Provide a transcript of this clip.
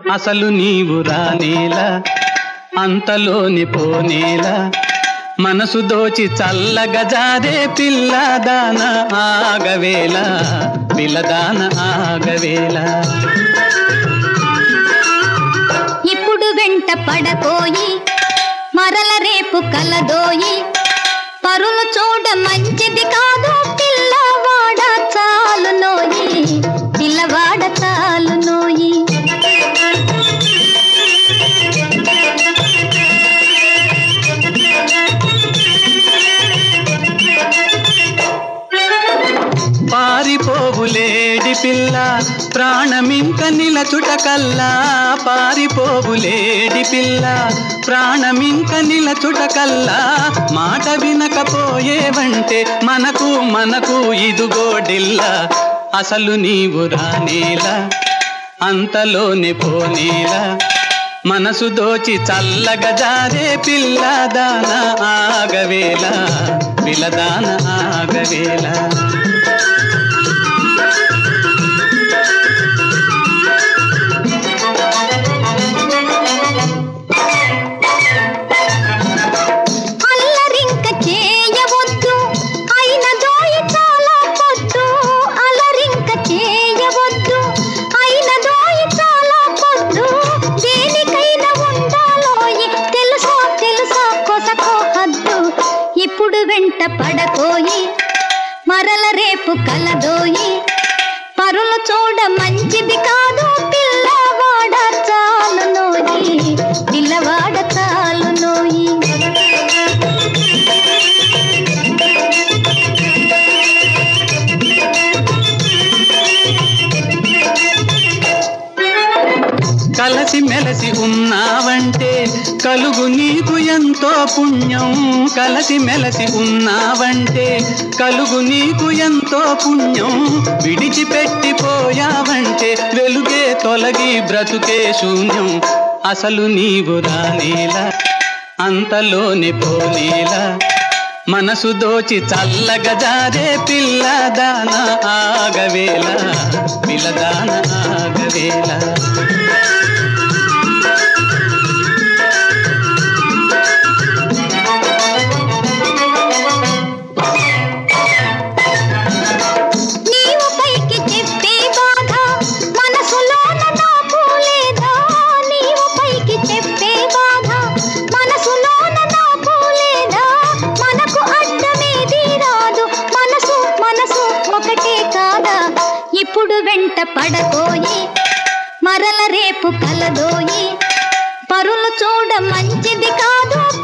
అసలు నీవు రానేలా అంతలోని పోనేలా మనసు దోచి చల్లగా జారే పిల్లదాన ఆగవేళ పిల్లదాన ఆగవేళ ఇప్పుడు వెంట పడపోయి మరల రేపు కలదోయి పరులు చూడ మంచిది కాదు పిల్లవాడ చాలు నోయి పిల్లవాడ చాలు నోయి పారిపోవులేడి పిల్ల ప్రాణమింక నిలచుట కల్లా పారిపోవులేడి పిల్ల ప్రాణమింక నిలచుట కల్లా మాట వినకపోయేవంటే మనకు మనకు ఇదుగోడిల్లా అసలు నీవు రానేలా అంతలోనే పోనేలా మనసు దోచి చల్లగా జారే పిల్లదాన ఆగవేళ పిల్లదాన ఆగవేళ అల్లరింక చేయవద్దు అయిన దోయి చాలా పొద్దు అల్లరింక చేయవద్దు అయిన దోయి చాలా పొద్దు దేనికైనా ఉండాలోయి తెలుసా తెలుసా కొసకో హద్దు ఇప్పుడు వెంట పడకోయి మరల రేపు కలదోయి పరులు చూడ మంచిది కాదు పిల్లవాడ చాలు నోయి పిల్లవాడ చాలు నోయి కలసి మెలసి ఉన్నావంటే కలుగు నీకు ఎంతో పుణ్యం కలసి మెలసి ఉన్నావంటే కలుగు నీకు ఎంతో పుణ్యం విడిచిపెట్టిపోయావంటే వెలుగే తొలగి బ్రతుకే శూన్యం అసలు నీవు రానేలా అంతలోని పోనేలా మనసు దోచి చల్లగా జారే పిల్లదాన ఆగవేళ పిల్లదాన ఆగవేళ నీవు పైకి చెప్పే బాధ మనసులోన నాకు లేదా నీవు పైకి చెప్పే బాధ మనసులోన నాకు లేదా మనకు అడ్డమేది రాదు మనసు మనసు ఒకటే కాదా ఇప్పుడు వెంట పడకోయి మరల రేపు కలదోయి పరులు చూడ మంచిది కాదు